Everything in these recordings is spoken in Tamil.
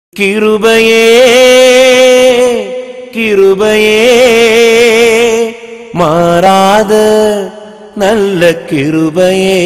கிருபையே கிருபையே மாறாத நல்ல கிருபையே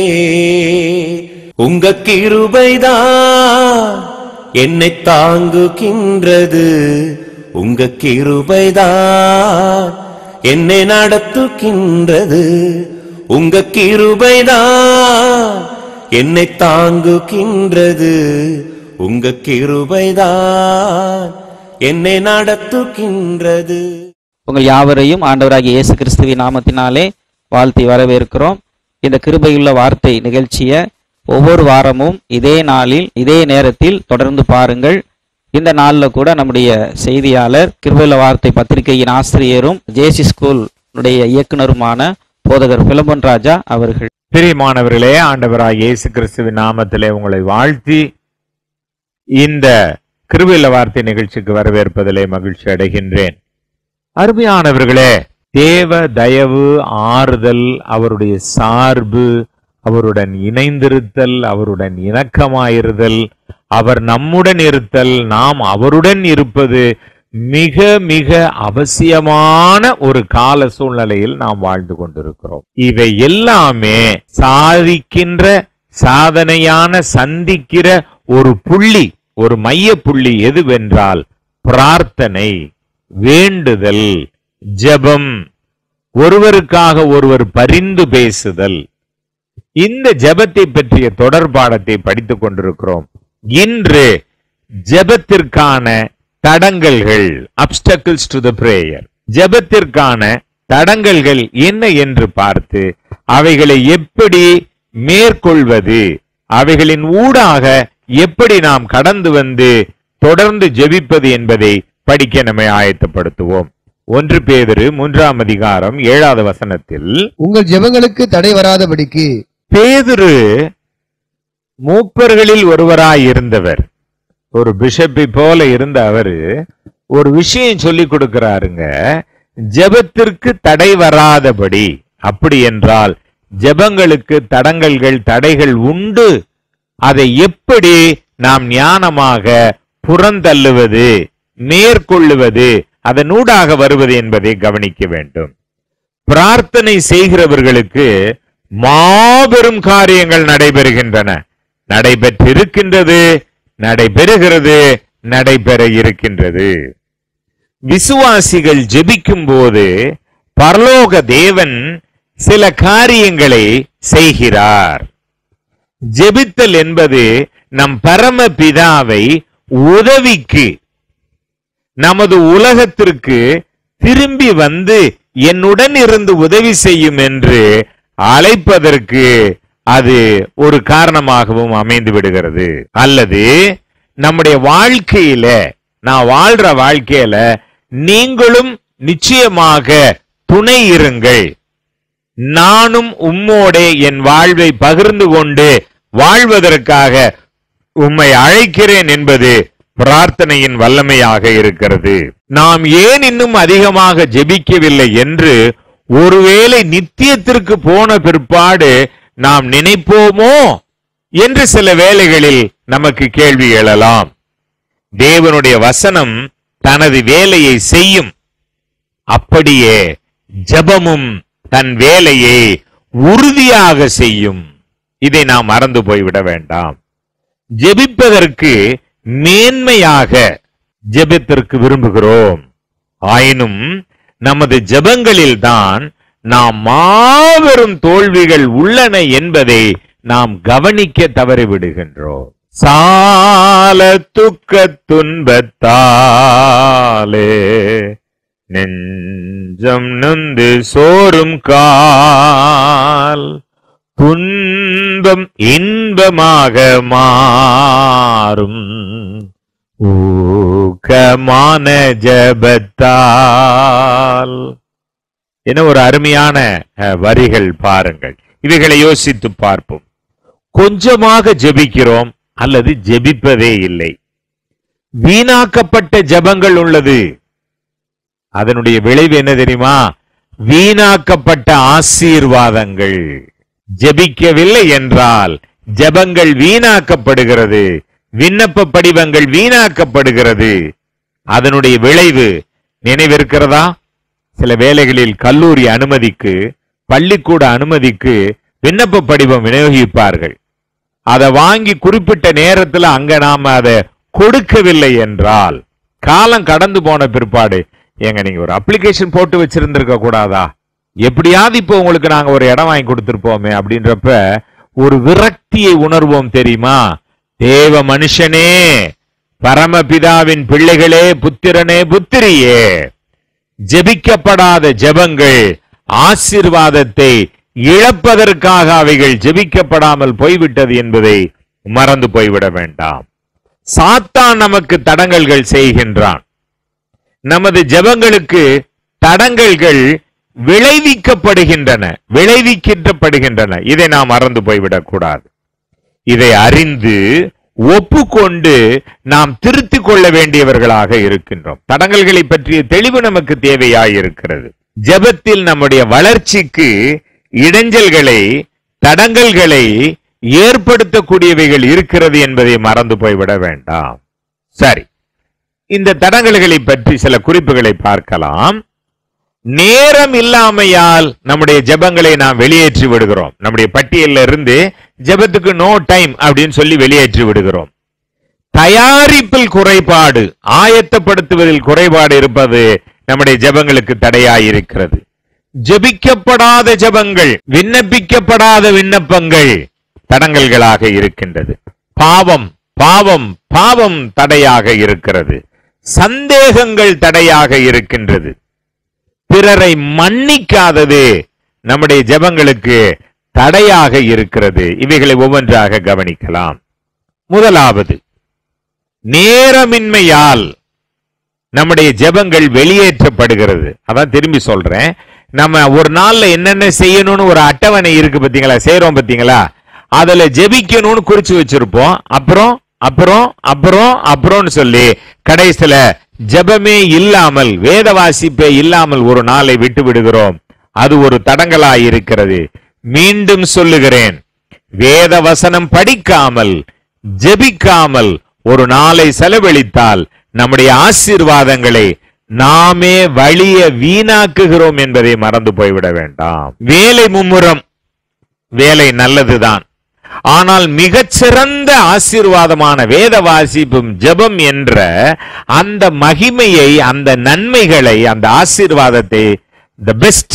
உங்க கிருபைதான் என்னை தாங்குகின்றது உங்க கிருபைதான் என்னை நடத்துகின்றது உங்க கிருபைதான் என்னை தாங்குகின்றது உங்க கிருபைதான் என்னை நடத்துகின்றது உங்கள் யாவரையும் ஆண்டவராகிய இயேசு கிறிஸ்துவின் நாமத்தினாலே வாழ்த்தி வரவேற்கிறோம் இந்த கிருபையுள்ள வார்த்தை நிகழ்ச்சியை ஒவ்வொரு வாரமும் இதே நாளில் இதே நேரத்தில் தொடர்ந்து பாருங்கள் இந்த நாளில் கூட நம்முடைய செய்தியாளர் கிருபையுள்ள வார்த்தை பத்திரிகையின் ஆசிரியரும் ஜேசி ஸ்கூல் உடைய இயக்குனருமான போதகர் பிலம்பன் ராஜா அவர்கள் பிரியமானவர்களே ஆண்டவராய் இயேசு கிறிஸ்துவின் நாமத்திலே உங்களை வாழ்த்தி இந்த கிருபில வார்த்தை நிகழ்ச்சிக்கு வரவேற்பதிலே மகிழ்ச்சி அடைகின்றேன் அருமையானவர்களே தேவ தயவு ஆறுதல் அவருடைய சார்பு அவருடன் இணைந்திருத்தல் அவருடன் இணக்கமாயிருதல் அவர் நம்முடன் இருத்தல் நாம் அவருடன் இருப்பது மிக மிக அவசியமான ஒரு கால சூழ்நிலையில் நாம் வாழ்ந்து கொண்டிருக்கிறோம் இவை எல்லாமே சாதிக்கின்ற சாதனையான சந்திக்கிற ஒரு புள்ளி ஒரு மைய புள்ளி எதுவென்றால் பிரார்த்தனை வேண்டுதல் ஜெபம் ஒருவருக்காக ஒருவர் பரிந்து பேசுதல் இந்த ஜெபத்தை பற்றிய தொடர்பாடத்தை படித்துக் கொண்டிருக்கிறோம் இன்று ஜெபத்திற்கான தடங்கல்கள் அப்டக்கிள்ஸ் டு த பிரேயர் ஜெபத்திற்கான தடங்கல்கள் என்ன என்று பார்த்து அவைகளை எப்படி மேற்கொள்வது அவைகளின் ஊடாக எப்படி நாம் கடந்து வந்து தொடர்ந்து ஜெபிப்பது என்பதை படிக்க நம்மை ஆயத்தப்படுத்துவோம் ஒன்று பேதரு மூன்றாம் அதிகாரம் ஏழாவது வசனத்தில் உங்கள் ஜெபங்களுக்கு தடை வராதபடிக்கு பேதுரு மூப்பர்களில் ஒருவராய் இருந்தவர் ஒரு பிஷப்பை போல இருந்த அவரு ஒரு விஷயம் சொல்லி கொடுக்கிறாருங்க ஜெபத்திற்கு தடை வராதபடி அப்படி என்றால் ஜெபங்களுக்கு தடங்கல்கள் தடைகள் உண்டு அதை எப்படி நாம் ஞானமாக புறந்தள்ளுவது மேற்கொள்ளுவது அதனூடாக வருவது என்பதை கவனிக்க வேண்டும் பிரார்த்தனை செய்கிறவர்களுக்கு மாபெரும் காரியங்கள் நடைபெறுகின்றன நடைபெற்றிருக்கின்றது நடைபெறுகிறது நடைபெற இருக்கின்றது விசுவாசிகள் ஜெபிக்கும் போது பரலோக தேவன் சில காரியங்களை செய்கிறார் ஜெபித்தல் என்பது நம் பரம பிதாவை உதவிக்கு நமது உலகத்திற்கு திரும்பி வந்து என்னுடன் இருந்து உதவி செய்யும் என்று அழைப்பதற்கு அது ஒரு காரணமாகவும் அமைந்து விடுகிறது அல்லது நம்முடைய வாழ்க்கையில நான் வாழ்ற வாழ்க்கையில நீங்களும் நிச்சயமாக துணை இருங்கள் நானும் உம்மோடே என் வாழ்வை பகிர்ந்து கொண்டு வாழ்வதற்காக உம்மை அழைக்கிறேன் என்பது பிரார்த்தனையின் வல்லமையாக இருக்கிறது நாம் ஏன் இன்னும் அதிகமாக ஜெபிக்கவில்லை என்று ஒருவேளை நித்தியத்திற்கு போன பிற்பாடு நாம் நினைப்போமோ என்று சில வேளைகளில் நமக்கு கேள்வி எழலாம் தேவனுடைய வசனம் தனது வேலையை செய்யும் அப்படியே ஜெபமும் தன் வேலையை உறுதியாக செய்யும் இதை நாம் மறந்து போய்விட வேண்டாம் ஜெபிப்பதற்கு மேன்மையாக ஜெபத்திற்கு விரும்புகிறோம் ஆயினும் நமது ஜெபங்களில்தான் நாம் மாபெரும் தோல்விகள் உள்ளன என்பதை நாம் கவனிக்க தவறிவிடுகின்றோம் சால துக்க துன்பத்தாலே நெஞ்சம் நொந்து சோறும் கால் துன்பம் இன்பமாக மாறும் ஊக்கமான ஜபத்தால் என்ன ஒரு அருமையான அஹ், வரிகள் பாருங்கள் இவைகளை யோசித்து பார்ப்போம் கொஞ்சமாக ஜெபிக்கிறோம் அல்லது ஜெபிப்பதே இல்லை வீணாக்கப்பட்ட ஜெபங்கள் உள்ளது அதனுடைய விளைவு என்ன தெரியுமா வீணாக்கப்பட்ட ஆசீர்வாதங்கள் ஜெபிக்கவில்லை என்றால் ஜெபங்கள் வீணாக்கப்படுகிறது விண்ணப்ப படிவங்கள் வீணாக்கப்படுகிறது அதனுடைய விளைவு நினைவிருக்கிறதா சில வேளைகளில் கல்லூரி அனுமதிக்கு பள்ளிக்கூட அனுமதிக்கு விண்ணப்ப படிவம் விநியோகிப்பார்கள் அதை வாங்கி குறிப்பிட்ட நேரத்துல அங்க நாம அதை கொடுக்கவில்லை என்றால் காலம் கடந்து போன பிற்பாடு ஏங்க நீங்க ஒரு அப்ளிகேஷன் போட்டு வச்சிருந்திருக்க கூடாதா எப்படியாவது இப்போ உங்களுக்கு நாங்க ஒரு இடம் வாங்கி கொடுத்திருப்போமே அப்படின்றப்ப ஒரு விரக்தியை உணர்வோம் தெரியுமா தேவ மனுஷனே பரமபிதாவின் பிள்ளைகளே புத்திரனே புத்திரியே ஜெபிக்கப்படாத ஜெபங்கள் ஆசீர்வாதத்தை இழப்பதற்காக அவைகள் ஜெபிக்கப்படாமல் போய்விட்டது என்பதை மறந்து போய்விட வேண்டாம் சாத்தான் நமக்கு தடங்கல்கள் செய்கின்றான் நமது ஜெபங்களுக்கு தடங்கல்கள் விளைவிக்கப்படுகின்றன விளைவிக்கப்படுகின்றன இதை நாம் மறந்து போய்விடக் கூடாது இதை அறிந்து ஒப்புக்கொண்டு நாம் திருத்திக் கொள்ள வேண்டியவர்களாக இருக்கின்றோம் தடங்கல்களை பற்றிய தெளிவு நமக்கு தேவையாயிருக்கிறது ஜெபத்தில் நம்முடைய வளர்ச்சிக்கு இடைஞ்சல்களை தடங்கல்களை ஏற்படுத்தக்கூடியவைகள் இருக்கிறது என்பதை மறந்து போய்விட வேண்டாம் சரி இந்த தடங்கல்களை பற்றி சில குறிப்புகளை பார்க்கலாம் நேரம் இல்லாமையால் நம்முடைய ஜெபங்களை நாம் வெளியேற்றி விடுகிறோம் நம்முடைய பட்டியல்ல இருந்து ஜெபத்துக்கு நோ டைம் அப்படின்னு சொல்லி வெளியேற்றி விடுகிறோம் தயாரிப்பில் குறைபாடு ஆயத்தப்படுத்துவதில் குறைபாடு இருப்பது நம்முடைய ஜெபங்களுக்கு தடையாயிருக்கிறது ஜெபிக்கப்படாத ஜெபங்கள் விண்ணப்பிக்கப்படாத விண்ணப்பங்கள் தடங்கல்களாக இருக்கின்றது பாவம் பாவம் பாவம் தடையாக இருக்கிறது சந்தேகங்கள் தடையாக இருக்கின்றது பிறரை மன்னிக்காதது நம்முடைய ஜெபங்களுக்கு தடையாக இருக்கிறது இவைகளை ஒவ்வொன்றாக கவனிக்கலாம் முதலாவது நேரமின்மையால் நம்முடைய ஜெபங்கள் வெளியேற்றப்படுகிறது அதான் திரும்பி சொல்றேன் நம்ம ஒரு நாள்ல என்னென்ன செய்யணும்னு ஒரு அட்டவணை இருக்கு பாத்தீங்களா செய்றோம் பாத்தீங்களா அதுல ஜெபிக்கணும்னு குறிச்சு வச்சிருப்போம் அப்புறம் அப்புறம் அப்புறம் அப்புறம்னு சொல்லி கடைசியில ஜெபமே இல்லாமல் வேத வாசிப்பே இல்லாமல் ஒரு நாளை விட்டு விடுகிறோம் அது ஒரு தடங்கலாய் இருக்கிறது மீண்டும் சொல்லுகிறேன் வேத வசனம் படிக்காமல் ஜெபிக்காமல் ஒரு நாளை செலவழித்தால் நம்முடைய ஆசீர்வாதங்களை நாமே வழிய வீணாக்குகிறோம் என்பதை மறந்து போய்விட வேண்டாம் வேலை மும்முரம் வேலை நல்லதுதான் ஆனால் மிகச்சிறந்த ஆசீர்வாதமான வேத வாசிப்பும் ஜெபம் என்ற அந்த மகிமையை அந்த நன்மைகளை அந்த ஆசீர்வாதத்தை த பெஸ்ட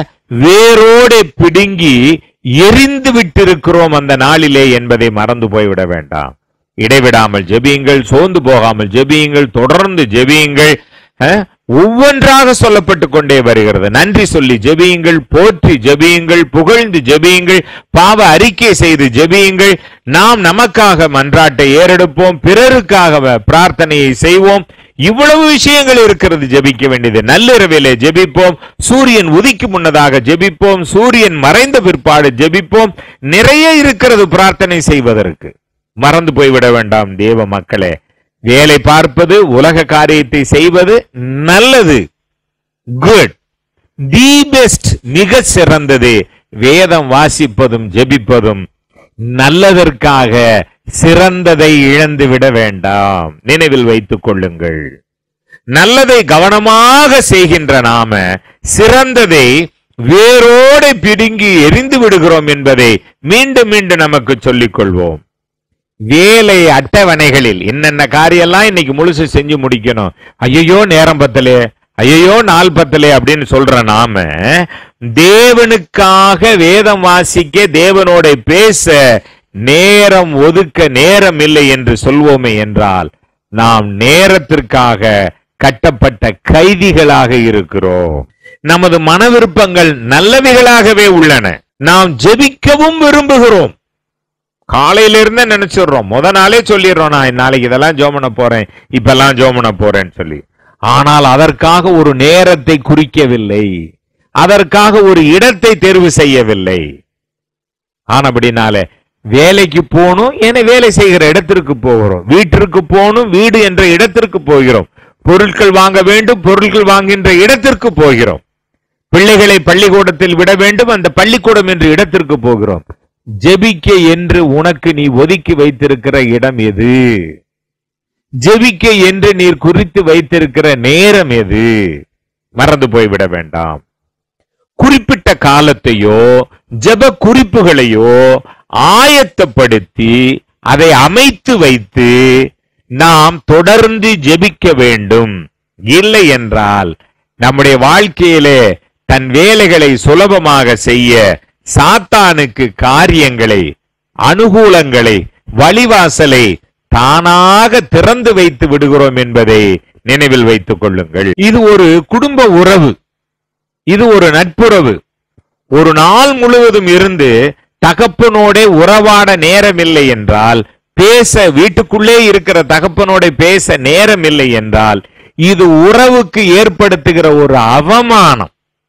வேரோடு பிடுங்கி எரிந்து விட்டிருக்கிறோம் அந்த நாளிலே என்பதை மறந்து போய்விட வேண்டாம் இடைவிடாமல் ஜெபியுங்கள் சோர்ந்து போகாமல் ஜெபியுங்கள் தொடர்ந்து ஜெபியுங்கள் அஹ், ஒவ்வொன்றாக சொல்லப்பட்டு கொண்டே வருகிறது நன்றி சொல்லி ஜெபியுங்கள் போற்றி ஜெபியுங்கள் புகழ்ந்து ஜெபியுங்கள் பாவ அறிக்கை செய்து ஜெபியுங்கள் நாம் நமக்காக மன்றாட்டை ஏறெடுப்போம் பிறருக்காக வ- பிரார்த்தனையை செய்வோம் இவ்வளவு விஷயங்கள் இருக்கிறது ஜெபிக்க வேண்டியது நள்ளிரவிலே ஜெபிப்போம் சூரியன் உதிக்கும் முன்னதாக ஜெபிப்போம் சூரியன் மறைந்த பிற்பாடு ஜெபிப்போம் நிறைய இருக்கிறது பிரார்த்தனை செய்வதற்கு மறந்து போய்விட வேண்டாம் தேவ மக்களே வேலை பார்ப்பது உலக காரியத்தை செய்வது நல்லது குட் தி பெஸ்ட் மிக சிறந்தது வேதம் வாசிப்பதும் ஜெபிப்பதும் நல்லதற்காக சிறந்ததை இழந்து விட வேண்டாம் நினைவில் வைத்துக் கொள்ளுங்கள் நல்லதை கவனமாக செய்கின்ற நாம சிறந்ததை வேரோடு பிடுங்கி எரிந்து விடுகிறோம் என்பதை மீண்டும் மீண்டும் நமக்கு சொல்லிக் கொள்வோம் வேலை அட்டவணைகளில் என்னென்ன காரியெல்லாம் இன்னைக்கு முழுசு செஞ்சு முடிக்கணும் ஐயோ நேரம் பத்தலே ஐயோ நாள் பத்தலே அப்படின்னு சொல்ற நாம தேவனுக்காக வேதம் வாசிக்க தேவனோட பேச நேரம் ஒதுக்க நேரம் இல்லை என்று சொல்வோமே என்றால் நாம் நேரத்திற்காக கட்டப்பட்ட கைதிகளாக இருக்கிறோம் நமது மன விருப்பங்கள் நல்லவைகளாகவே உள்ளன நாம் ஜெபிக்கவும் விரும்புகிறோம் காலையில இருந்தே நினைச்சிடுறோம் முத நாளே சொல்லிடுறோம் நான் நாளைக்கு இதெல்லாம் ஜோமன போறேன் இப்பெல்லாம் ஜோமன போறேன்னு சொல்லி ஆனால் அதற்காக ஒரு நேரத்தை குறிக்கவில்லை அதற்காக ஒரு இடத்தை தேர்வு செய்யவில்லை ஆனபடினால வேலைக்கு போகணும் என வேலை செய்கிற இடத்திற்கு போகிறோம் வீட்டிற்கு போகணும் வீடு என்ற இடத்திற்கு போகிறோம் பொருட்கள் வாங்க வேண்டும் பொருட்கள் வாங்குகின்ற இடத்திற்கு போகிறோம் பிள்ளைகளை பள்ளிக்கூடத்தில் விட வேண்டும் அந்த பள்ளிக்கூடம் என்ற இடத்திற்கு போகிறோம் ஜெபிக்க என்று உனக்கு நீ ஒதுக்கி வைத்திருக்கிற இடம் எது ஜெபிக்க என்று நீர் குறித்து வைத்திருக்கிற நேரம் எது மறந்து போய்விட வேண்டாம் குறிப்பிட்ட காலத்தையோ ஜெப குறிப்புகளையோ ஆயத்தப்படுத்தி அதை அமைத்து வைத்து நாம் தொடர்ந்து ஜெபிக்க வேண்டும் இல்லை என்றால் நம்முடைய வாழ்க்கையிலே தன் வேலைகளை சுலபமாக செய்ய சாத்தானுக்கு காரியங்களை அனுகூலங்களை வழிவாசலை தானாக திறந்து வைத்து விடுகிறோம் என்பதை நினைவில் வைத்துக் கொள்ளுங்கள் இது ஒரு குடும்ப உறவு இது ஒரு நட்புறவு ஒரு நாள் முழுவதும் இருந்து தகப்பனோட உறவாட நேரமில்லை என்றால் பேச வீட்டுக்குள்ளே இருக்கிற தகப்பனோட பேச நேரம் இல்லை என்றால் இது உறவுக்கு ஏற்படுத்துகிற ஒரு அவமானம்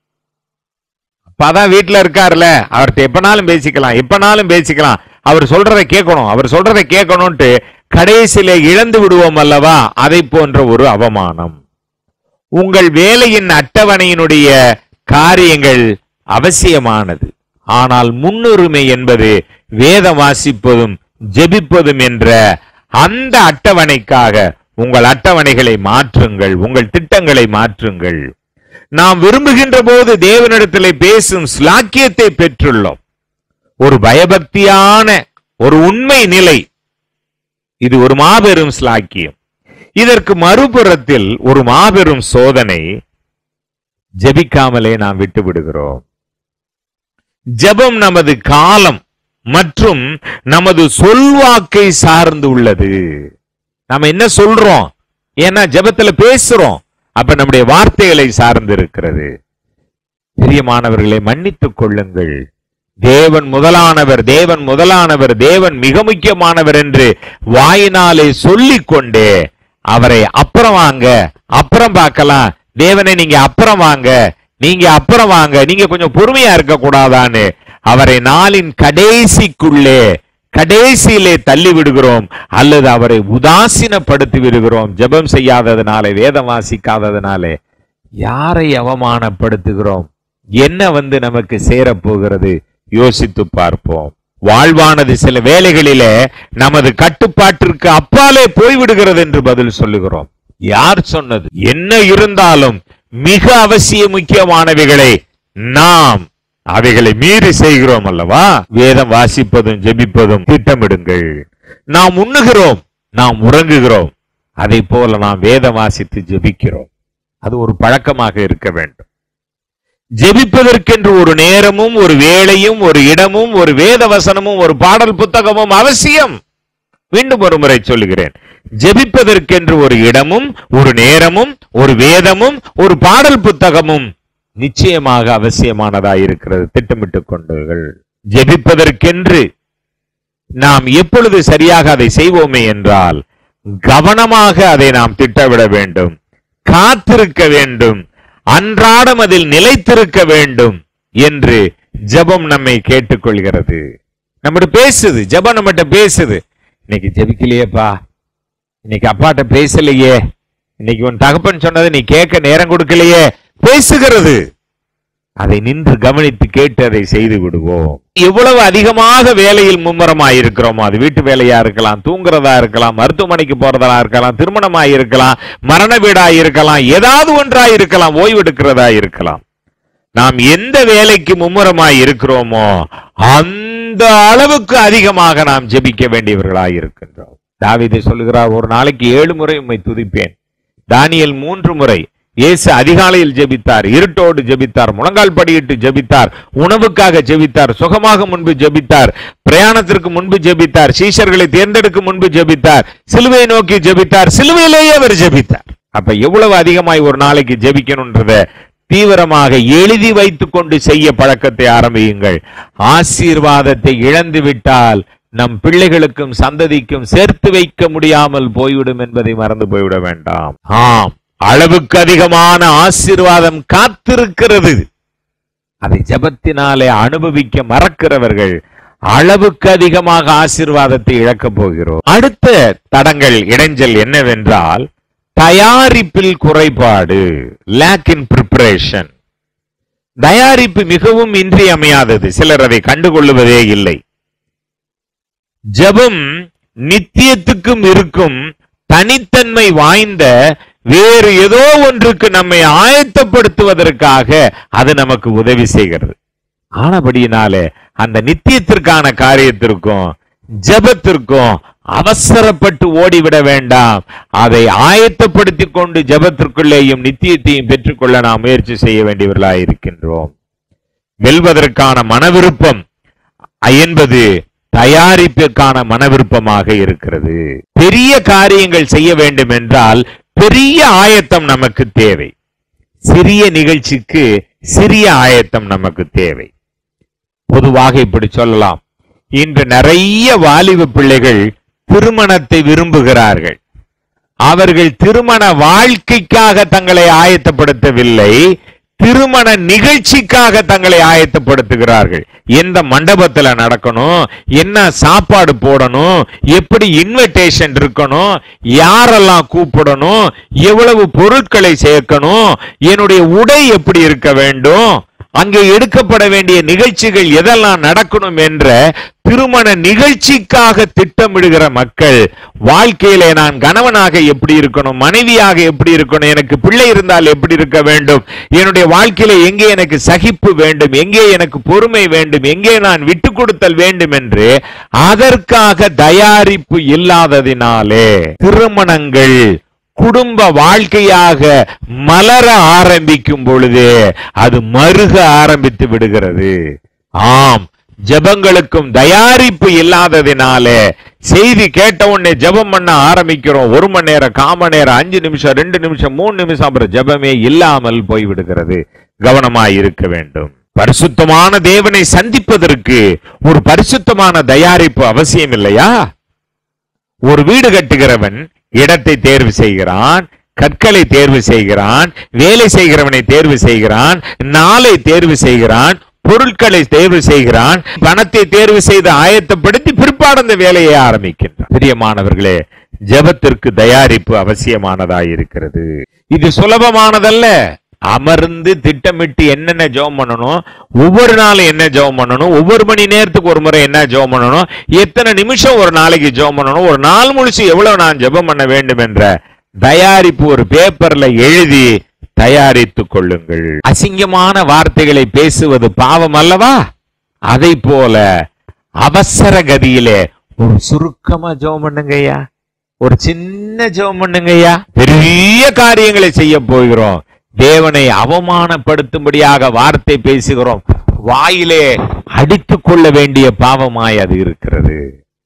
அப்பாதான் வீட்டுல இருக்காருல அவர்கிட்ட எப்பனாலும் பேசிக்கலாம் எப்பனாலும் பேசிக்கலாம் அவர் சொல்றதை கேட்கணும் அவர் சொல்றதை கேட்கணும்ட்டு கடைசியில இழந்து விடுவோம் அல்லவா அதை போன்ற ஒரு அவமானம் உங்கள் வேலையின் அட்டவணையினுடைய காரியங்கள் அவசியமானது ஆனால் முன்னுரிமை என்பது வேத வாசிப்பதும் ஜெபிப்பதும் என்ற அந்த அட்டவணைக்காக உங்கள் அட்டவணைகளை மாற்றுங்கள் உங்கள் திட்டங்களை மாற்றுங்கள் நாம் விரும்புகின்ற போது தேவனிடத்திலே பேசும் ஸ்லாக்கியத்தை பெற்றுள்ளோம் ஒரு பயபக்தியான ஒரு உண்மை நிலை இது ஒரு மாபெரும் ஸ்லாக்கியம் இதற்கு மறுபுறத்தில் ஒரு மாபெரும் சோதனை ஜெபிக்காமலே நாம் விட்டு விடுகிறோம் ஜெபம் நமது காலம் மற்றும் நமது சொல்வாக்கை சார்ந்து உள்ளது நம்ம என்ன சொல்றோம் ஏன்னா ஜெபத்துல பேசுறோம் அப்ப நம்முடைய வார்த்தைகளை சார்ந்து இருக்கிறது பிரியமானவர்களை மன்னித்துக் கொள்ளுங்கள் தேவன் முதலானவர் தேவன் முதலானவர் தேவன் மிக முக்கியமானவர் என்று வாயினாலே சொல்லிக் கொண்டே அவரை அப்புறம் வாங்க அப்புறம் பார்க்கலாம் தேவனை நீங்க அப்புறம் வாங்க நீங்க அப்புறம் வாங்க நீங்க கொஞ்சம் பொறுமையா இருக்க கூடாதான்னு அவரை நாளின் கடைசிக்குள்ளே கடைசியிலே தள்ளி விடுகிறோம் அல்லது அவரை உதாசீனப்படுத்தி விடுகிறோம் ஜெபம் செய்யாததுனாலே வேதம் வாசிக்காததுனாலே யாரை அவமானப்படுத்துகிறோம் என்ன வந்து நமக்கு சேரப்போகிறது யோசித்து பார்ப்போம் வாழ்வானது சில வேளைகளிலே நமது கட்டுப்பாட்டிற்கு அப்பாலே போய்விடுகிறது என்று பதில் சொல்லுகிறோம் யார் சொன்னது என்ன இருந்தாலும் மிக அவசிய முக்கியமானவைகளை நாம் அவைகளை மீறி செய்கிறோம் அல்லவா வேதம் வாசிப்பதும் ஜெபிப்பதும் திட்டமிடுங்கள் நாம் உண்ணுகிறோம் நாம் உறங்குகிறோம் அதை போல நாம் வேதம் வாசித்து ஜெபிக்கிறோம் அது ஒரு பழக்கமாக இருக்க வேண்டும் ஜெபிப்பதற்கென்று ஒரு நேரமும் ஒரு வேளையும் ஒரு இடமும் ஒரு வேத வசனமும் ஒரு பாடல் புத்தகமும் அவசியம் மீண்டும் ஒரு முறை சொல்லுகிறேன் ஜெபிப்பதற்கென்று ஒரு இடமும் ஒரு நேரமும் ஒரு வேதமும் ஒரு பாடல் புத்தகமும் நிச்சயமாக அவசியமானதாய் இருக்கிறது திட்டமிட்டுக் கொண்டுகள் ஜெபிப்பதற்கென்று நாம் எப்பொழுது சரியாக அதை செய்வோமே என்றால் கவனமாக அதை நாம் திட்டமிட வேண்டும் காத்திருக்க வேண்டும் அன்றாடம் அதில் நிலைத்திருக்க வேண்டும் என்று ஜெபம் நம்மை கேட்டுக்கொள்கிறது நம்மகிட்ட பேசுது ஜெபம் நம்மகிட்ட பேசுது இன்னைக்கு ஜெபிக்கலையேப்பா இன்னைக்கு அப்பாட்ட பேசலையே இன்னைக்கு உன் தகப்பன் சொன்னதை நீ கேட்க நேரம் கொடுக்கலையே பேசுகிறது அதை நின்று கவனித்து கேட்டு அதை செய்து விடுவோம் எவ்வளவு அதிகமாக வேலையில் மும்முரமாய் இருக்கிறோமோ அது வீட்டு வேலையா இருக்கலாம் தூங்குறதா இருக்கலாம் மருத்துவமனைக்கு போறதா இருக்கலாம் திருமணமாய் இருக்கலாம் மரண வீடாய் இருக்கலாம் ஏதாவது ஒன்றாய் இருக்கலாம் ஓய்வு எடுக்கிறதா இருக்கலாம் நாம் எந்த வேலைக்கு மும்முரமாய் இருக்கிறோமோ அந்த அளவுக்கு அதிகமாக நாம் ஜெபிக்க வேண்டியவர்களாய் இருக்கின்றோம் தாவீது சொல்லுகிறார் ஒரு நாளைக்கு ஏழு முறை உம்மை துதிப்பேன் தானியேல் மூன்று முறை இயேசு அதிகாலையில் ஜெபித்தார் இருட்டோடு ஜெபித்தார் முழங்கால் படியிட்டு ஜெபித்தார் உணவுக்காக ஜெபித்தார் சுகமாக முன்பு ஜெபித்தார் பிரயாணத்திற்கு முன்பு ஜெபித்தார் சீஷர்களை தேர்ந்தெடுக்கும் முன்பு ஜெபித்தார் சிலுவையை நோக்கி ஜெபித்தார் சிலுவையிலேயே அவர் ஜெபித்தார் அப்ப எவ்வளவு அதிகமாய் ஒரு நாளைக்கு ஜெபிக்கணும்ன்றத தீவிரமாக எழுதி வைத்துக் கொண்டு செய்ய பழக்கத்தை ஆரம்பியுங்கள் ஆசீர்வாதத்தை இழந்து விட்டால் நம் பிள்ளைகளுக்கும் சந்ததிக்கும் சேர்த்து வைக்க முடியாமல் போய்விடும் என்பதை மறந்து போய்விட வேண்டாம் ஆம் அளவுக்கு அதிகமான ஆசீர்வாதம் காத்திருக்கிறது அதை ஜெபத்தினாலே அனுபவிக்க மறக்கிறவர்கள் அளவுக்கு அதிகமாக ஆசீர்வாதத்தை இழக்கப் போகிறோம் அடுத்த தடங்கள் இடைஞ்சல் என்னவென்றால் தயாரிப்பில் குறைபாடு லேக் இன் ப்ரிப்பரேஷன் தயாரிப்பு மிகவும் இன்றியமையாதது சிலர் அதை கண்டுகொள்ளுவதே இல்லை ஜெபம் நித்தியத்துக்கும் இருக்கும் தனித்தன்மை வாய்ந்த வேறு ஏதோ ஒன்றுக்கு நம்மை ஆயத்தப்படுத்துவதற்காக அது நமக்கு உதவி செய்கிறது ஆனபடியினாலே அந்த நித்தியத்திற்கான காரியத்திற்கும் ஜெபத்திற்கும் அவசரப்பட்டு ஓடிவிட வேண்டாம் அதை ஆயத்தப்படுத்திக் கொண்டு ஜெபத்திற்குள்ளேயும் நித்தியத்தையும் பெற்றுக்கொள்ள நாம் முயற்சி செய்ய வேண்டியவர்களாய் இருக்கின்றோம் வெல்வதற்கான மனவிருப்பம் என்பது தயாரிப்பிற்கான மனவிருப்பமாக இருக்கிறது பெரிய காரியங்கள் செய்ய வேண்டும் என்றால் பெரிய ஆயத்தம் நமக்கு தேவை சிறிய நிகழ்ச்சிக்கு சிறிய ஆயத்தம் நமக்கு தேவை பொதுவாக இப்படி சொல்லலாம் இன்று நிறைய வாலிப பிள்ளைகள் திருமணத்தை விரும்புகிறார்கள் அவர்கள் திருமண வாழ்க்கைக்காக தங்களை ஆயத்தப்படுத்தவில்லை திருமண நிகழ்ச்சிக்காக தங்களை ஆயத்தப்படுத்துகிறார்கள் எந்த மண்டபத்துல நடக்கணும் என்ன சாப்பாடு போடணும் எப்படி இன்விடேஷன் இருக்கணும் யாரெல்லாம் கூப்பிடணும் எவ்வளவு பொருட்களை சேர்க்கணும் என்னுடைய உடை எப்படி இருக்க வேண்டும் அங்கே எடுக்கப்பட வேண்டிய நிகழ்ச்சிகள் எதெல்லாம் நடக்கணும் என்ற திருமண நிகழ்ச்சிக்காக திட்டமிடுகிற மக்கள் வாழ்க்கையிலே நான் கணவனாக எப்படி இருக்கணும் மனைவியாக எப்படி இருக்கணும் எனக்கு பிள்ளை இருந்தால் எப்படி இருக்க வேண்டும் என்னுடைய வாழ்க்கையில எங்கே எனக்கு சகிப்பு வேண்டும் எங்கே எனக்கு பொறுமை வேண்டும் எங்கே நான் விட்டு கொடுத்தல் வேண்டும் என்று அதற்காக தயாரிப்பு இல்லாததினாலே திருமணங்கள் குடும்ப வாழ்க்கையாக மலர ஆரம்பிக்கும் பொழுது அது மருக ஆரம்பித்து விடுகிறது ஆம் ஜெபங்களுக்கும் தயாரிப்பு இல்லாததினாலே செய்தி கேட்ட உடனே ஜெபம் பண்ண ஆரம்பிக்கிறோம் ஒரு மணி நேரம் கால் மணி நேரம் அஞ்சு நிமிஷம் ரெண்டு நிமிஷம் மூணு நிமிஷம் அப்புறம் ஜெபமே இல்லாமல் போய் விடுகிறது கவனமாய் இருக்க வேண்டும் பரிசுத்தமான தேவனை சந்திப்பதற்கு ஒரு பரிசுத்தமான தயாரிப்பு அவசியம் இல்லையா ஒரு வீடு கட்டுகிறவன் இடத்தை தேர்வு செய்கிறான் கற்களை தேர்வு செய்கிறான் வேலை செய்கிறவனை தேர்வு செய்கிறான் நாளை தேர்வு செய்கிறான் பொருட்களை தேர்வு செய்கிறான் பணத்தை தேர்வு செய்து ஆயத்தப்படுத்தி பிற்பாடு அந்த வேலையை ஆரம்பிக்கின்றான் பிரியமானவர்களே ஜெபத்திற்கு தயாரிப்பு அவசியமானதாய் இருக்கிறது இது சுலபமானதல்ல அமர்ந்து திட்டமிட்டு என்னென்ன ஜெபம் பண்ணணும் ஒவ்வொரு நாளும் என்ன ஜெபம் பண்ணணும் ஒவ்வொரு மணி நேரத்துக்கு ஒரு முறை என்ன ஜெபம் பண்ணணும் எத்தனை நிமிஷம் ஒரு நாளைக்கு ஜெபம் பண்ணணும் ஒரு நாள் முழுசு எவ்வளவு நான் ஜெபம் பண்ண வேண்டும் என்ற தயாரிப்பு ஒரு பேப்பர்ல எழுதி தயாரித்துக் கொள்ளுங்கள் அசிங்கமான வார்த்தைகளை பேசுவது பாவம் அல்லவா அதை போல அவசர கதியிலே ஒரு சுருக்கமா ஜெபம் பண்ணுங்கய்யா ஒரு சின்ன ஜெபம் பண்ணுங்கய்யா பெரிய காரியங்களை செய்ய போகிறோம் தேவனை அவமானப்படுத்தும்படியாக வார்த்தை பேசுகிறோம் வாயிலே அடித்துக் கொள்ள வேண்டிய பாவமாய் அது இருக்கிறது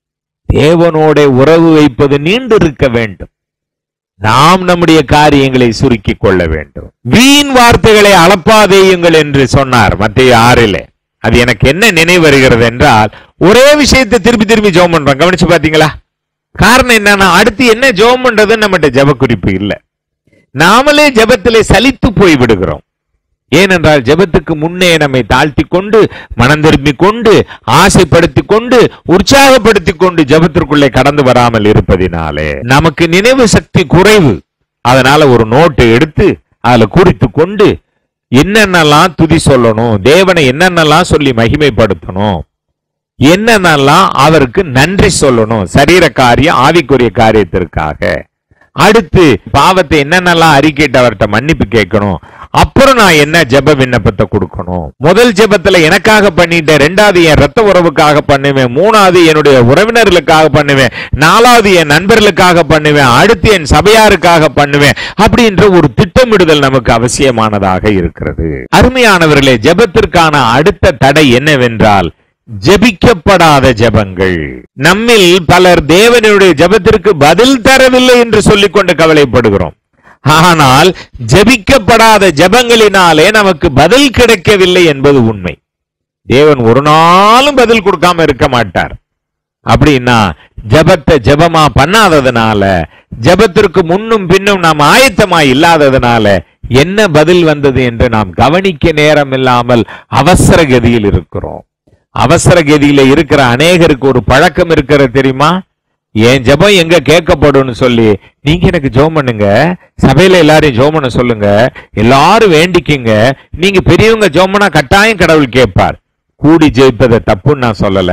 தேவனோட உறவு வைப்பது நீண்டு இருக்க வேண்டும் நாம் நம்முடைய காரியங்களை சுருக்கிக் கொள்ள வேண்டும் வீண் வார்த்தைகளை அளப்பாதேயுங்கள் என்று சொன்னார் மத்திய ஆறிலே அது எனக்கு என்ன நினைவு வருகிறது என்றால் ஒரே விஷயத்தை திருப்பி திருப்பி ஜெபம் பண்றோம் கவனிச்சு பாத்தீங்களா காரணம் என்னன்னா அடுத்து என்ன ஜெபம் பண்றது நம்மகிட்ட ஜெப குறிப்பு இல்ல நாமளே ஜெபத்திலே சலித்து போய் விடுகிறோம் ஏனென்றால் ஜெபத்துக்கு முன்னே நம்மை தாழ்த்தி கொண்டு மனம் திரும்பி கொண்டு ஆசைப்படுத்தி கொண்டு உற்சாகப்படுத்தி கொண்டு ஜெபத்திற்குள்ளே கடந்து வராமல் இருப்பதினாலே நமக்கு நினைவு சக்தி குறைவு அதனால ஒரு நோட்டை எடுத்து அதுல குறித்து கொண்டு என்னென்னலாம் துதி சொல்லணும் தேவனை என்னென்னலாம் சொல்லி மகிமைப்படுத்தணும் என்னென்னலாம் அவருக்கு நன்றி சொல்லணும் சரீர காரியம் ஆவிக்குரிய காரியத்திற்காக அடுத்து பாவத்தை என்னென்னலாம் அறிக்கைட்டு அவர்கிட்ட மன்னிப்பு கேட்கணும் அப்புறம் நான் என்ன ஜெப விண்ணப்பத்தை கொடுக்கணும் முதல் ஜெபத்துல எனக்காக பண்ணிட்டேன் ரெண்டாவது என் ரத்த உறவுக்காக பண்ணுவேன் மூணாவது என்னுடைய உறவினர்களுக்காக பண்ணுவேன் நாலாவது என் நண்பர்களுக்காக பண்ணுவேன் அடுத்து என் சபையாருக்காக பண்ணுவேன் அப்படின்ற ஒரு திட்டமிடுதல் நமக்கு அவசியமானதாக இருக்கிறது அருமையானவர்களே ஜெபத்திற்கான அடுத்த தடை என்னவென்றால் ஜெபிக்கப்படாத ஜெபங்கள் நம்மில் பலர் தேவனுடைய ஜெபத்திற்கு பதில் தரவில்லை என்று சொல்லிக்கொண்டு கவலைப்படுகிறோம் ஆனால் ஜெபிக்கப்படாத ஜெபங்களினாலே நமக்கு பதில் கிடைக்கவில்லை என்பது உண்மை தேவன் ஒரு நாளும் பதில் கொடுக்காம இருக்க மாட்டார் அப்படின்னா ஜெபத்தை ஜெபமா பண்ணாததுனால ஜெபத்திற்கு முன்னும் பின்னும் நாம் ஆயத்தமா இல்லாததுனால என்ன பதில் வந்தது என்று நாம் கவனிக்க நேரம் இல்லாமல் அவசர கதியில் இருக்கிறோம் அவசர கதியில இருக்கிற அநேகருக்கு ஒரு பழக்கம் இருக்கிறது தெரியுமா என் ஜெபம் எங்க கேட்கப்படும்னு சொல்லி நீங்க எனக்கு ஜெபம் பண்ணுங்க சபையில எல்லாரையும் ஜெபம் பண்ண சொல்லுங்க எல்லாரும் வேண்டிக்குங்க நீங்க பெரியவங்க ஜெபம் பண்ணா கட்டாயம் கடவுள் கேட்பார் கூடி ஜெயிப்பதை தப்புன்னு நான் சொல்லல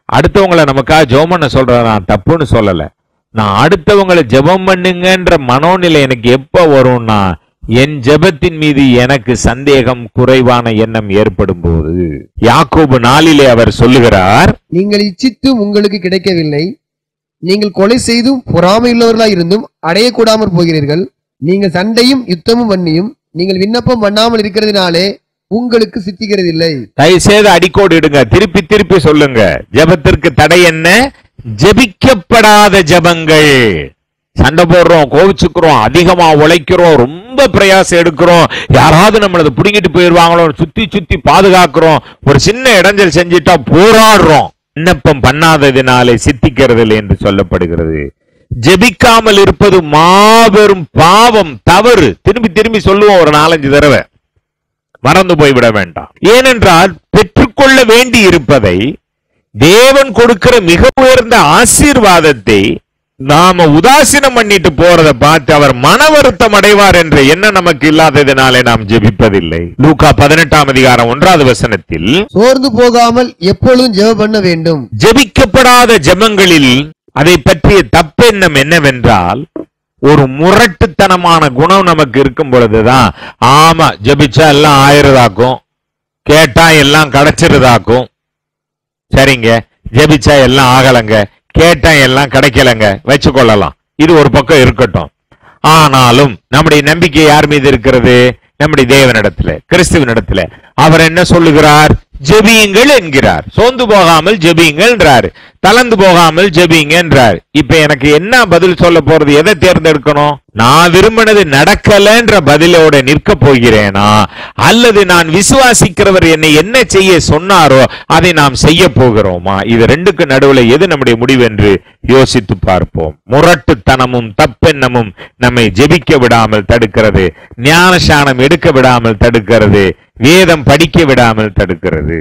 அடுத்தவங்களை நமக்காக ஜெபம் பண்ண சொல்றத நான் தப்புன்னு சொல்லல நான் அடுத்தவங்களை ஜெபம் பண்ணுங்கன்ற மனோநிலை எனக்கு எப்ப வரும்னா என் ஜெபத்தின் மீது எனக்கு சந்தேகம் குறைவான எண்ணம் ஏற்படும் போது யாக்கோபு நாளிலே அவர் சொல்லுகிறார் நீங்கள் இச்சித்தும் உங்களுக்கு கிடைக்கவில்லை நீங்கள் கொலை செய்தும் பொறாமையுள்ளவர்களாய் இருந்தும் அடையக்கூடாமற் போகிறீர்கள் நீங்கள் சண்டையும் யுத்தமும் பண்ணியும் நீங்கள் விண்ணப்பம் பண்ணாமல் இருக்கிறதினாலே உங்களுக்கு சித்திக்கிறதில்லை தயவுசெய்து அடிக்கோடு இடுங்க திருப்பி திருப்பி சொல்லுங்க ஜெபத்திற்கு தடை என்ன ஜெபிக்கப்படாத ஜெபங்கள் சண்டை போடுறோம் கோவிச்சுக்கிறோம் அதிகமா உழைக்கிறோம் ரொம்ப பிரயாசம் எடுக்கிறோம் யாராவது நம்மளது புடுங்கிட்டு போயிருவாங்களோ சுத்தி சுத்தி பாதுகாக்கிறோம் ஒரு சின்ன இடைஞ்சல் செஞ்சிட்டா போராடுறோம் விண்ணப்பம் பண்ணாததினாலே சித்திக்கிறதில்லை என்று சொல்லப்படுகிறது ஜெபிக்காமல் இருப்பது மாபெரும் பாவம் தவறு திரும்பி திரும்பி சொல்லுவோம் ஒரு நாலஞ்சு தடவை மறந்து போய்விட வேண்டாம் ஏனென்றால் பெற்றுக்கொள்ள வேண்டி இருப்பதை தேவன் கொடுக்கிற மிக உயர்ந்த ஆசீர்வாதத்தை நாம உதாசீனம் பண்ணிட்டு போறத பார்த்து அவர் மன வருத்தம் அடைவார் என்ற எண்ணம் நமக்கு இல்லாததினாலே நாம் ஜெபிப்பதில்லை லூக்கா பதினெட்டாம் அதிகாரம் ஒன்றாவது வசனத்தில் சோர்ந்து போகாமல் எப்பொழுதும் ஜெபம் பண்ண வேண்டும் ஜெபிக்கப்படாத ஜெபங்களில் அதை பற்றிய தப்பெண்ணம் என்னவென்றால் ஒரு முரட்டுத்தனமான குணம் நமக்கு இருக்கும் பொழுதுதான் ஆமா ஜெபிச்சா எல்லாம் ஆயிரதாக்கும் கேட்டா எல்லாம் கிடைச்சிருதாக்கும் சரிங்க ஜெபிச்சா எல்லாம் ஆகலங்க கேட்டா எல்லாம் கிடைக்கலங்க வச்சுக்கொள்ளலாம் இது ஒரு பக்கம் இருக்கட்டும் ஆனாலும் நம்முடைய நம்பிக்கை யார் மீது இருக்கிறது நம்முடைய தேவனிடத்துல கிறிஸ்துவனிடத்துல அவர் என்ன சொல்லுகிறார் ஜெபியுங்கள் என்கிறார் சோர்ந்து போகாமல் ஜெபியுங்கள் என்றார் தளர்ந்து போகாமல் ஜெபியுங்க என்றார் இப்ப எனக்கு என்ன பதில் சொல்ல போறது எதை தேர்ந்தெடுக்கணும் நான் விரும்பினது நடக்கலன்ற பதிலோட நிற்க போகிறேனா அல்லது நான் விசுவாசிக்கிறவர் என்னை என்ன செய்ய சொன்னாரோ அதை நாம் செய்ய போகிறோமா இது ரெண்டுக்கு நடுவுல எது நம்முடைய முடிவு என்று யோசித்து பார்ப்போம் முரட்டுத்தனமும் தப்பெண்ணமும் நம்மை ஜெபிக்க விடாமல் தடுக்கிறது ஞானசானம் எடுக்க விடாமல் தடுக்கிறது வேதம் படிக்க விடாமல் தடுக்கிறது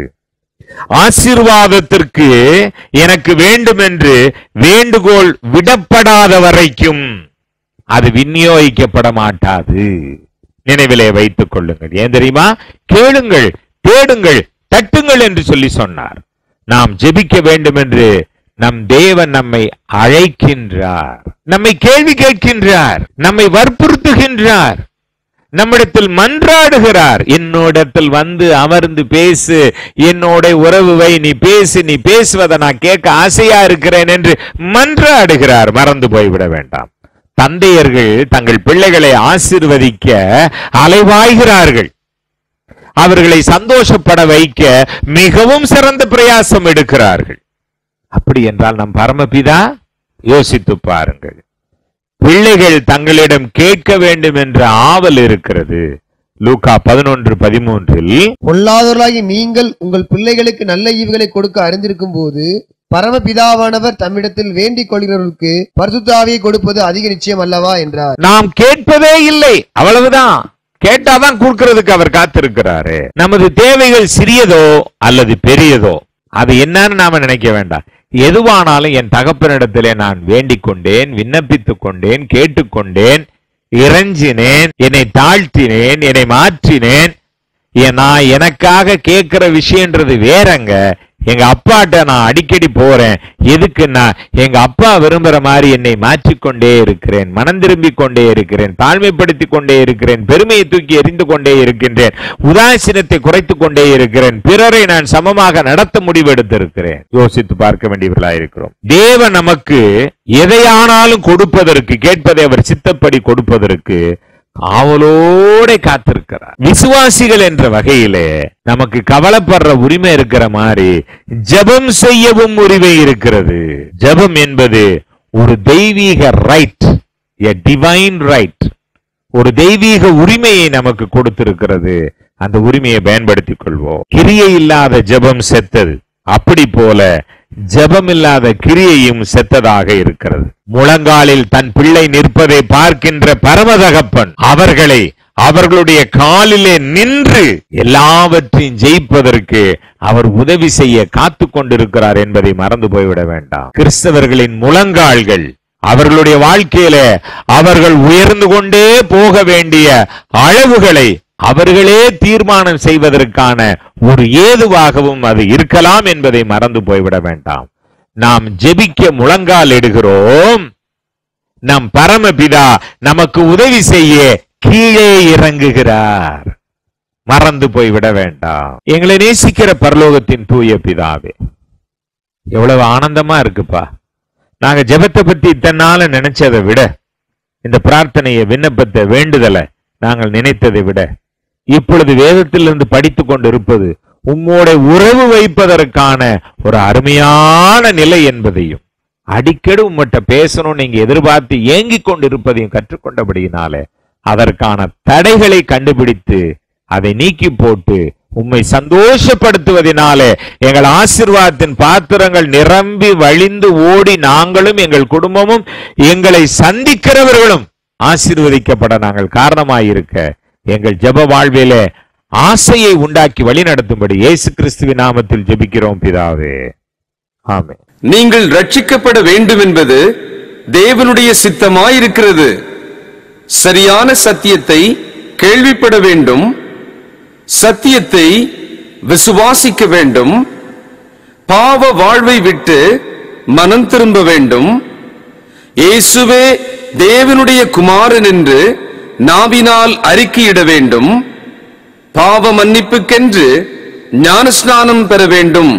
ஆசீர்வாதத்திற்கு எனக்கு வேண்டும் என்று வேண்டுகோள் விடப்படாத வரைக்கும் அது விநியோகிக்கப்பட மாட்டாது நினைவிலே வைத்துக் கொள்ளுங்கள் ஏன் தெரியுமா கேளுங்கள் தேடுங்கள் தட்டுங்கள் என்று சொல்லி சொன்னார் நாம் ஜெபிக்க வேண்டும் என்று நம் தேவன் நம்மை அழைக்கின்றார் நம்மை கேள்வி கேட்கின்றார் நம்மை வற்புறுத்துகின்றார் நம்மிடத்தில் மன்றாடுகிறார் என்னோடத்தில் வந்து அமர்ந்து பேசு என்னோட உறவு வை நீ பேசு நீ பேசுவதை நான் கேட்க ஆசையா இருக்கிறேன் என்று மன்றாடுகிறார் மறந்து போய்விட வேண்டாம் தந்தையர்கள் தங்கள் பிள்ளைகளை ஆசீர்வதிக்க அலைவாய்கிறார்கள் அவர்களை சந்தோஷப்பட வைக்க மிகவும் சிறந்த பிரயாசம் எடுக்கிறார்கள் அப்படி என்றால் நம் பரமபிதா யோசித்து பாருங்கள் பிள்ளைகள் தங்களிடம் கேட்க வேண்டும் என்ற ஆவல் இருக்கிறது லூக்கா பதினொன்று பதிமூன்றில் பொல்லாதவர்களாகி நீங்கள் உங்கள் பிள்ளைகளுக்கு நல்ல ஈவுகளை கொடுக்க அறிந்திருக்கும் போது பரமபிதாவானவர் தம்மிடத்தில் வேண்டிக் கொள்கிறவர்களுக்கு பரிசுத்தாவியை கொடுப்பது அதிக நிச்சயம் அல்லவா என்றார் நாம் கேட்பதே இல்லை அவ்வளவுதான் கேட்டாதான் கொடுக்கிறதுக்கு அவர் காத்திருக்கிறாரு நமது தேவைகள் சிறியதோ அல்லது பெரியதோ அது என்னன்னு நாம நினைக்க வேண்டாம் எதுவானாலும் என் தகப்பனிடத்திலே நான் வேண்டிக் கொண்டேன் விண்ணப்பித்துக் கொண்டேன் கேட்டுக்கொண்டேன் இறைஞ்சினேன் என்னை தாழ்த்தினேன் என்னை மாற்றினேன் ஏன் நான் எனக்காக கேட்கிற விஷயம்ன்றது வேறங்க எங்க அப்பாட்ட நான் அடிக்கடி போறேன் எதுக்குன்னா எங்க அப்பா விரும்புற மாதிரி என்னை மாற்றிக்கொண்டே இருக்கிறேன் மனம் திரும்பிக் கொண்டே இருக்கிறேன் தாழ்மைப்படுத்திக் கொண்டே இருக்கிறேன் பெருமையை தூக்கி எறிந்து கொண்டே இருக்கின்றேன் உதாசீனத்தை குறைத்துக் கொண்டே இருக்கிறேன் பிறரை நான் சமமாக நடத்த முடிவெடுத்திருக்கிறேன் யோசித்து பார்க்க வேண்டியவர்களாக இருக்கிறோம் தேவன் நமக்கு எதையானாலும் கொடுப்பதற்கு கேட்பதை அவர் சித்தப்படி கொடுப்பதற்கு ஆவலோட காத்திருக்கிறார் விசுவாசிகள் என்ற வகையிலே நமக்கு கவலைப்படுற உரிமை இருக்கிற மாதிரி ஜெபம் செய்யவும் உரிமை இருக்கிறது ஜெபம் என்பது ஒரு தெய்வீக ரைட் எ டிவைன் ரைட் ஒரு தெய்வீக உரிமையை நமக்கு கொடுத்திருக்கிறது அந்த உரிமையை பயன்படுத்திக் கொள்வோம் கிரியை இல்லாத ஜெபம் செத்தது அப்படி போல ஜெபம் இல்லாத கிரியையும் செத்ததாக இருக்கிறது முழங்காலில் தன் பிள்ளை நிற்பதை பார்க்கின்ற பரமதகப்பன் அவர்களை அவர்களுடைய காலிலே நின்று எல்லாவற்றையும் ஜெயிப்பதற்கு அவர் உதவி செய்ய காத்து கொண்டிருக்கிறார் என்பதை மறந்து போய்விட வேண்டாம் கிறிஸ்தவர்களின் முழங்கால்கள் அவர்களுடைய வாழ்க்கையில அவர்கள் உயர்ந்து கொண்டே போக வேண்டிய அளவுகளை அவர்களே தீர்மானம் செய்வதற்கான ஒரு ஏதுவாகவும் அது இருக்கலாம் என்பதை மறந்து போய்விட வேண்டாம் நாம் ஜெபிக்க முழங்கால் இடுகிறோம் நம் பரமபிதா நமக்கு உதவி செய்ய கீழே இறங்குகிறார் மறந்து போய் விட வேண்டாம் எங்களை நேசிக்கிற பரலோகத்தின் தூய பிதாவே எவ்வளவு ஆனந்தமா இருக்குப்பா நாங்க ஜெபத்தை பத்தி இத்தனை நாள நினைச்சதை விட இந்த பிரார்த்தனையை விண்ணப்பத்தை வேண்டுதலை நாங்கள் நினைத்ததை விட இப்பொழுது வேதத்திலிருந்து படித்துக் கொண்டு இருப்பது உம்மோட உறவு வைப்பதற்கான ஒரு அருமையான நிலை என்பதையும் அடிக்கடி உம்மட்ட பேசணும் நீங்க எதிர்பார்த்து ஏங்கிக் கொண்டிருப்பதையும் கற்றுக்கொண்டபடியினாலே அதற்கான தடைகளை கண்டுபிடித்து அதை நீக்கி போட்டு உம்மை சந்தோஷப்படுத்துவதனாலே எங்கள் ஆசீர்வாதத்தின் பாத்திரங்கள் நிரம்பி வழிந்து ஓடி நாங்களும் எங்கள் குடும்பமும் எங்களை சந்திக்கிறவர்களும் ஆசீர்வதிக்கப்பட நாங்கள் காரணமாயிருக்க எங்கள் ஜெப வாழ்விலே ஆசையை உண்டாக்கி வழிநடத்தும்படி இயேசு கிறிஸ்துவின் நாமத்தில் ஜெபிக்கிறோம் பிதாவே ஆமென் நீங்கள் ரட்சிக்கப்பட வேண்டும் என்பது தேவனுடைய சித்தமாயிருக்கிறது சரியான சத்தியத்தை கேள்விப்பட வேண்டும் சத்தியத்தை விசுவாசிக்க வேண்டும் பாவ வாழ்வை விட்டு மனம் திரும்ப வேண்டும் இயேசுவே தேவனுடைய குமாரன் என்று நாவினால் அறிக்கையிட வேண்டும் பாவ மன்னிப்புக்கென்று ஞானஸ்நானம் பெற வேண்டும்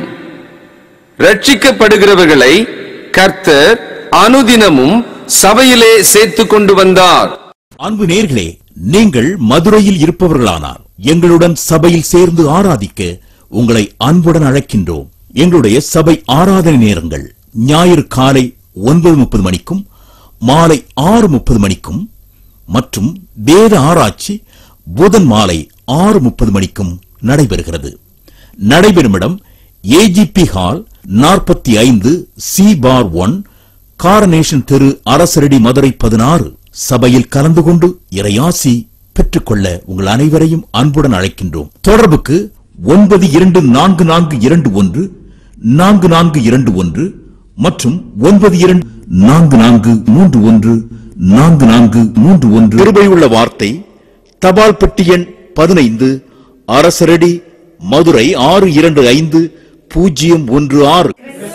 ரட்சிக்கப்படுகிறவர்களை கர்த்தர் அனுதினமும் சபையிலே சேர்த்துக் கொண்டு வந்தார் அன்பு நேர்களே நீங்கள் மதுரையில் இருப்பவர்களானார் எங்களுடன் சபையில் சேர்ந்து ஆராதிக்க உங்களை அன்புடன் அழைக்கின்றோம் எங்களுடைய சபை ஆராதனை நேரங்கள் ஞாயிறு காலை ஒன்பது முப்பது மணிக்கும் மாலை ஆறு முப்பது மணிக்கும் மற்றும் வேத ஆராய்ச்சி புதன் மாலை ஆறு முப்பது மணிக்கும் நடைபெறுகிறது நடைபெறும் இடம் ஏஜிபி ஹால் நாற்பத்தி ஐந்து சி பார் ஒன் காரனேஷன் தெரு அரசரடி மதுரை பதினாறு சபையில் கலந்து கொண்டு இறையாசி பெற்றுக்கொள்ள உங்கள் அனைவரையும் அன்புடன் அழைக்கின்றோம் தொடர்புக்கு ஒன்பது இரண்டு நான்கு நான்கு இரண்டு ஒன்று நான்கு நான்கு இரண்டு ஒன்று மற்றும் ஒன்பது இரண்டு நான்கு நான்கு மூன்று ஒன்று நான்கு நான்கு மூன்று ஒன்று கிருபையுள்ள வார்த்தை தபால் பெட்டி எண் பதினைந்து அரசரடி மதுரை ஆறு இரண்டு ஐந்து பூஜ்ஜியம் ஒன்று ஆறு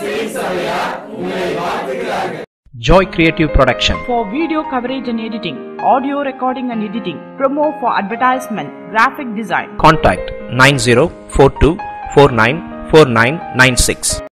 Joy Creative Production. for video coverage and editing, audio recording and editing, promo for advertisement, graphic design. Contact 9042494996.